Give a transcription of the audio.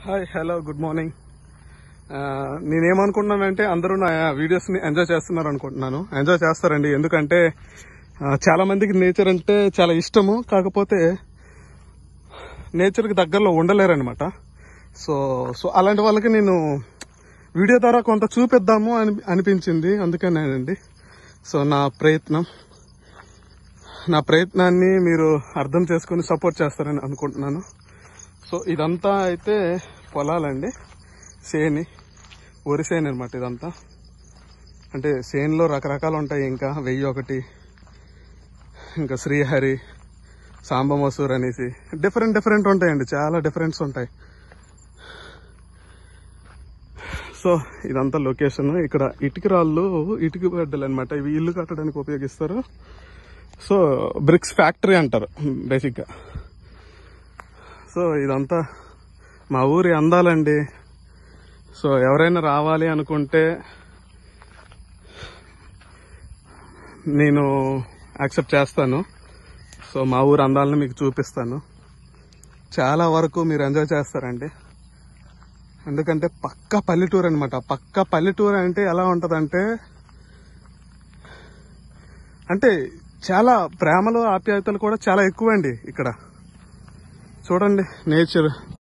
hi hello good morning ఆ, నేనేమనుకుంటున్నానంటే అందరూ నా వీడియోస్ ని ఎంజాయ్ చేస్తున్నారు అనుకుంటున్నాను ఎంజాయ్ చేస్తారండి ఎందుకంటే ఆ, చాలా మందికి నేచర్ అంటే చాలా ఇష్టము కాకపోతే నేచర్కి దగ్గరలో ఉండలేరనమాట సో సో అలాంటి వాళ్ళకి నేను వీడియో ద్వారా కొంత చూపిద్దాము అని అనిపించింది అందుకనేనండి సో నా ప్రయత్నం నా ప్రయత్నాన్ని మీరు అర్థం చేసుకుని సపోర్ట్ చేస్తారని అనుకుంటున్నాను సో ఇదంతా అయితే పొలాలండి సేని వరి సేని అనమాట ఇదంతా అంటే సేన్లో రకరకాలు ఉంటాయి ఇంకా వెయ్యి ఒకటి ఇంకా శ్రీహరి సాంబ మసూర్ అనేసి డిఫరెంట్ డిఫరెంట్ ఉంటాయండి చాలా డిఫరెంట్స్ ఉంటాయి సో ఇదంతా లొకేషన్ ఇక్కడ ఇటుక రాళ్ళు ఇటుక బెడ్డలు అనమాట ఇవి ఇల్లు కట్టడానికి ఉపయోగిస్తారు సో బ్రిక్స్ ఫ్యాక్టరీ అంటారు బేసిక్గా సో ఇదంతా మా ఊరి అందాలండి సో ఎవరైనా రావాలి అనుకుంటే నేను యాక్సెప్ట్ చేస్తాను సో మా ఊరి అందాలను మీకు చూపిస్తాను చాలా వరకు మీరు ఎంజాయ్ చేస్తారండి ఎందుకంటే పక్క పల్లెటూరు అనమాట పక్క పల్లెటూరు అంటే ఎలా ఉంటదంటే అంటే చాలా ప్రేమలు ఆప్యాయతలు కూడా చాలా ఎక్కువ అండి ఇక్కడ చూడండి నేచర్